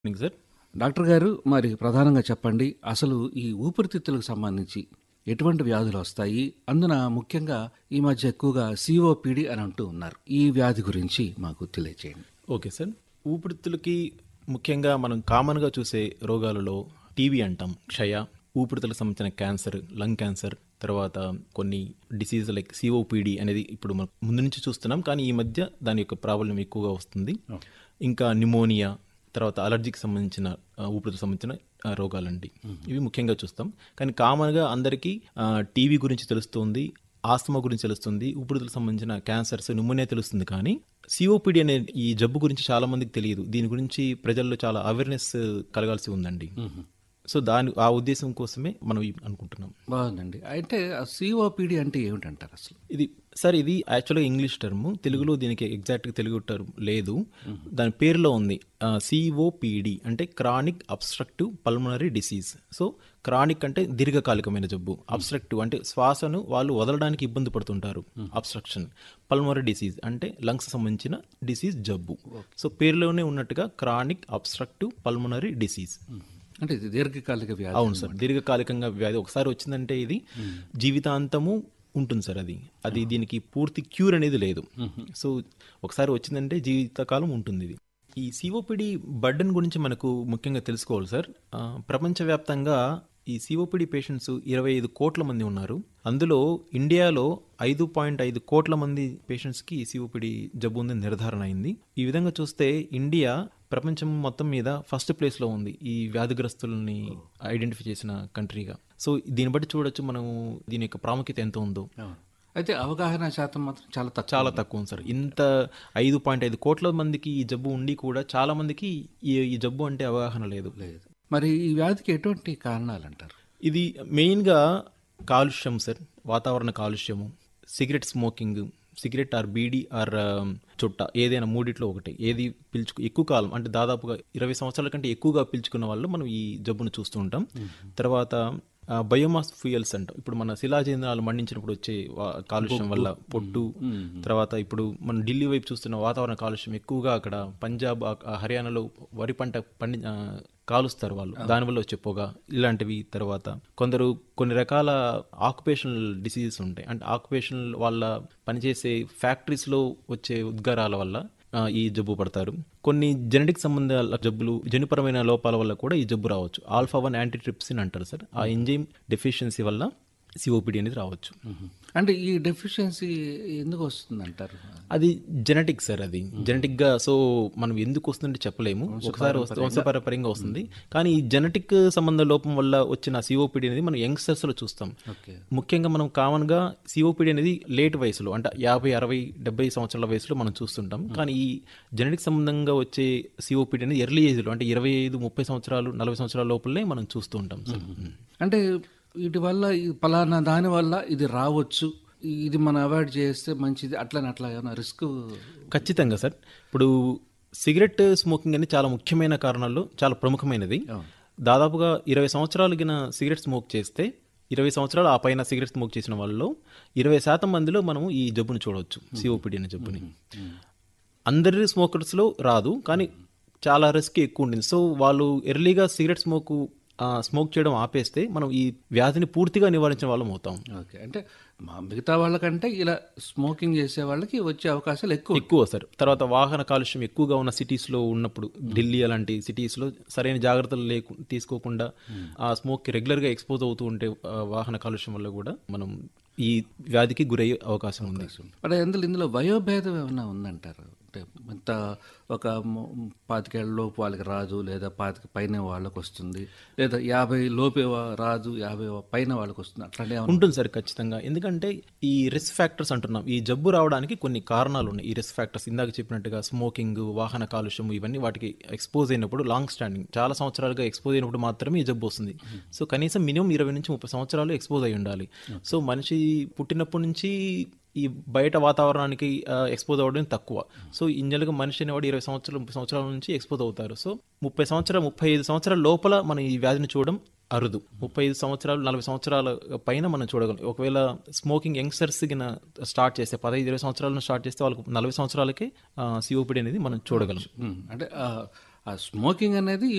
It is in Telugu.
మార్నింగ్ సార్ డాక్టర్ గారు మరి ప్రధానంగా చెప్పండి అసలు ఈ ఊపిరితిత్తులకు సంబంధించి ఎటువంటి వ్యాధులు వస్తాయి అందున ముఖ్యంగా ఈ మధ్య ఎక్కువగా సిఓపిడి అని అంటూ ఉన్నారు ఈ వ్యాధి గురించి మాకు తెలియచేయండి ఓకే సార్ ఊపిరితిత్తులకి ముఖ్యంగా మనం కామన్గా చూసే రోగాలలో టీబీ అంటాం క్షయ ఊపిరితిత్తులకు సంబంధించిన క్యాన్సర్ లంగ్ క్యాన్సర్ తర్వాత కొన్ని డిసీజ్ లైక్ సిఓపిడి అనేది ఇప్పుడు మనం ముందు నుంచి చూస్తున్నాం కానీ ఈ మధ్య దాని యొక్క ప్రాబ్లం ఎక్కువగా వస్తుంది ఇంకా న్యూమోనియా తర్వాత అలర్జీకి సంబంధించిన ఆ, ఊపిరితిత్తులకు సంబంధించిన ఆ, రోగాలండి ఇవి ముఖ్యంగా చూస్తాం కానీ కామన్గా అందరికీ టీవీ గురించి తెలుస్తుంది ఆస్తమా గురించి తెలుస్తుంది ఊపిరితిత్తులకు సంబంధించిన క్యాన్సర్స్ న్యూమోనియా తెలుస్తుంది కానీ సిఓపిడి అనే ఈ జబ్బు గురించి చాలా మందికి తెలియదు దీని గురించి ప్రజల్లో చాలా అవేర్నెస్ కలగాల్సి ఉందండి సో దాని ఆ ఉద్దేశం కోసమే మనం ఇవి అనుకుంటున్నాం బాగుందండి అంటే సిఓపిడి అంటే ఏమిటంటారు అసలు ఇది సార్ ఇది యాక్చువల్గా ఇంగ్లీష్ టర్మ్ తెలుగులో దీనికి ఎగ్జాక్ట్గా తెలుగు టర్మ్ లేదు దాని పేరులో ఉంది సిఓపిడి అంటే chronic obstructive pulmonary disease so chronic అంటే దీర్ఘకాలికమైన జబ్బు అబ్స్ట్రక్టివ్ అంటే శ్వాసను వాళ్ళు వదలడానికి ఇబ్బంది పడుతుంటారు అబ్స్ట్రక్షన్ పల్మనరీ డిసీజ్ అంటే లంగ్స్ సంబంధించిన డిసీజ్ జబ్బు సో పేరులోనే ఉన్నట్టుగా క్రానిక్ అబ్స్ట్రక్టివ్ పల్మనరీ డిసీజ్ అంటే ఇది దీర్ఘకాలిక వ్యాధి అవును సార్ దీర్ఘకాలికంగా వ్యాధి ఒకసారి వచ్చిందంటే ఇది జీవితాంతము ఉంటుంది సార్ అది అది దీనికి పూర్తి క్యూర్ అనేది లేదు సో ఒకసారి వచ్చిందంటే జీవితకాలం ఉంటుంది ఇది ఈ సిఓపిడి బర్డన్ గురించి మనకు ముఖ్యంగా తెలుసుకోవాలి సార్ ఆ, ప్రపంచవ్యాప్తంగా ఈ సిఓపిడి పేషెంట్స్ ఇరవై ఐదు కోట్ల మంది ఉన్నారు అందులో ఇండియాలో ఐదు పాయింట్ ఐదు కోట్ల మంది పేషెంట్స్కి సిఓపిడి జబ్బు ఉందని నిర్ధారణ అయింది ఈ విధంగా చూస్తే ఇండియా ప్రపంచం మొత్తం మీద ఫస్ట్ ప్లేస్లో ఉంది ఈ వ్యాధిగ్రస్తుల్ని ఐడెంటిఫై చేసిన కంట్రీగా సో దీన్ని బట్టి చూడొచ్చు మనం దీని యొక్క ప్రాముఖ్యత ఎంత ఉందో అవును. అయితే అవగాహన శాతం మాత్రం చాలా తక్కువ చాలా తక్కువ ఉంది సార్ ఇంత ఐదు పాయింట్ ఐదు కోట్ల మందికి ఈ జబ్బు ఉండి కూడా చాలా మందికి ఈ ఈ జబ్బు అంటే అవగాహన లేదు లేదు మరి ఈ వ్యాధికి ఎటువంటి కారణాలు అంటారు ఇది మెయిన్గా కాలుష్యం సార్ వాతావరణ కాలుష్యము cigarette smoking cigarette or beedi or చుట్ట ఏదైనా మూడిట్లో ఒకటి ఏది పిలుచుకు ఎక్కువ కాలం అంటే దాదాపుగా ఇరవై సంవత్సరాల కంటే ఎక్కువగా పీల్చుకున్న వాళ్ళు మనం ఈ జబ్బును చూస్తూ ఉంటాం తర్వాత బయోమాస్ ఫ్యూయల్స్ అంటాం ఇప్పుడు మన శిలాజేంద్రాలు మండించినప్పుడు వచ్చే వా- కాలుష్యం వల్ల పొట్టు తర్వాత ఇప్పుడు మనం ఢిల్లీ వైపు చూస్తున్న వాతావరణ కాలుష్యం ఎక్కువగా అక్కడ పంజాబ్ ఆ- ఆ హర్యానాలో వరి పంట పండి ఆ, కాలుస్తారు వాళ్ళు దానివల్ల వచ్చే పొగ ఇలాంటివి తర్వాత కొందరు కొన్ని రకాల ఆక్యుపేషనల్ డిసీజెస్ ఉంటాయి అంటే ఆక్యుపేషనల్ వాళ్ళ పనిచేసే ఫ్యాక్టరీస్లో వచ్చే ఉద్గారాల వల్ల ఆ, ఈ జబ్బు పడతారు కొన్ని జెనెటిక్ సంబంధాల జబ్బులు జన్యుపరమైన లోపాల వల్ల కూడా ఈ జబ్బు రావచ్చు ఆల్ఫా వన్ యాంటీట్రిప్సిన్ అంటారు సార్ ఆ ఎంజైమ్ డెఫిషియన్సీ వల్ల సిఓపిడి అనేది రావచ్చు అంటే ఈ డెఫిషియన్సీ ఎందుకు వస్తుంది అంటారు అది జెనెటిక్ సార్ అది జెనెటిక్ గా సో మనం ఎందుకు వస్తుందంటే చెప్పలేము ఒకసారి వస్తే వంశపారంపర్యంగా వస్తుంది కానీ ఈ జెనెటిక్ సంబంధ లోపం వల్ల వచ్చిన సిఓపిడి అనేది మనం యంగ్స్టర్స్ లో చూస్తాం ఓకే ముఖ్యంగా మనం కామన్ గా సిఓపిడి అనేది లేట్ వయసులో అంటే యాభై అరవై డెబ్బై సంవత్సరాల వయసులో మనం చూస్తుంటాం కానీ ఈ జెనెటిక్ సంబంధంగా వచ్చే సిఓపిడి అనేది ఎర్లీ ఏజ్ లో అంటే ఇరవై ఐదు ముప్పై సంవత్సరాలు నలభై సంవత్సరాల లోపలనే మనం చూస్తూ ఉంటాం సార్ అంటే వీటి వల్ల ఈ పలానా దాని వల్ల ఇది రావచ్చు ఇది మనం అవాయిడ్ చేస్తే మంచిది అట్లని అట్లా ఏమైనా రిస్క్ ఖచ్చితంగా సార్ ఇప్పుడు సిగరెట్ స్మోకింగ్ అనేది చాలా ముఖ్యమైన కారణాల్లో చాలా ప్రముఖమైనది దాదాపుగా ఇరవై సంవత్సరాలగిన సిగరెట్ స్మోక్ చేస్తే ఇరవై సంవత్సరాలు ఆ పైన సిగరెట్ స్మోక్ చేసిన వాళ్ళలో ఇరవై శాతం మందిలో మనము ఈ జబ్బును చూడవచ్చు సిఓపిడి అనే జబ్బుని అందరి స్మోకర్స్లో రాదు కానీ చాలా రిస్క్ ఎక్కువ ఉంటుంది సో వాళ్ళు ఎర్లీగా సిగరెట్ స్మోక్ స్మోక్ చేయడం ఆపేస్తే మనం ఈ వ్యాధిని పూర్తిగా నివారించిన వాళ్ళం అవుతాం ఓకే అంటే మా మిగతా వాళ్ళకంటే ఇలా స్మోకింగ్ చేసే వాళ్ళకి వచ్చే అవకాశాలు ఎక్కువ ఎక్కువ సార్ తర్వాత వాహన కాలుష్యం ఎక్కువగా ఉన్న సిటీస్లో ఉన్నప్పుడు ఢిల్లీ అలాంటి సిటీస్లో సరైన జాగ్రత్తలు లేకు తీసుకోకుండా ఆ స్మోక్కి రెగ్యులర్గా ఎక్స్పోజ్ అవుతూ ఉంటే ఆ, వాహన కాలుష్యం వల్ల కూడా మనం ఈ వ్యాధికి గురయ్యే అవకాశం ఉంది మరి అందులో ఇందులో వయోభేదం ఏమైనా ఉందంటారు అంటే ఇంత ఒక ము- పాతికేళ్ల లోపు వాళ్ళకి రాదు లేదా పాతిక పైన వాళ్ళకి వస్తుంది లేదా యాభై లోపే వా- రాదు యాభై పైన వాళ్ళకి వస్తుంది అట్లాంటి ఏమైనా ఉంటుంది సార్ ఖచ్చితంగా ఎందుకంటే ఈ రిస్క్ ఫ్యాక్టర్స్ అంటున్నాం ఈ జబ్బు రావడానికి కొన్ని కారణాలు ఉన్నాయి ఈ రిస్క్ ఫ్యాక్టర్స్ ఇందాక చెప్పినట్టుగా స్మోకింగ్ వాహన కాలుష్యం ఇవన్నీ వాటికి ఎక్స్పోజ్ అయినప్పుడు లాంగ్ స్టాండింగ్ చాలా సంవత్సరాలుగా ఎక్స్పోజ్ అయినప్పుడు మాత్రమే ఈ జబ్బు వస్తుంది సో కనీసం మినిమం ఇరవై నుంచి ముప్పై సంవత్సరాలు ఎక్స్పోజ్ అయి ఉండాలి సో మనిషి పుట్టినప్పటి నుంచి ఈ బయట వాతావరణానికి ఎక్స్పోజ్ అవ్వడం తక్కువ సో ఇంజనల్గా మనిషి అనేవాడు ఇరవై సంవత్సరాలు ముప్పై సంవత్సరాల నుంచి ఎక్స్పోజ్ అవుతారు సో ముప్పై సంవత్సరాలు ముప్పై ఐదు సంవత్సరాల లోపల మనం ఈ వ్యాధిని చూడడం అరుదు ముప్పై ఐదు సంవత్సరాలు నలభై సంవత్సరాల పైన మనం చూడగలం ఒకవేళ స్మోకింగ్ యంగ్స్టర్స్ కింద స్టార్ట్ చేస్తే పదహైదు ఇరవై సంవత్సరాలను స్టార్ట్ చేస్తే వాళ్ళకు నలభై సంవత్సరాలకే సిఓపిడి అనేది మనం చూడగలం ఉమ్, అంటే ఆ- ఆ స్మోకింగ్ అనేది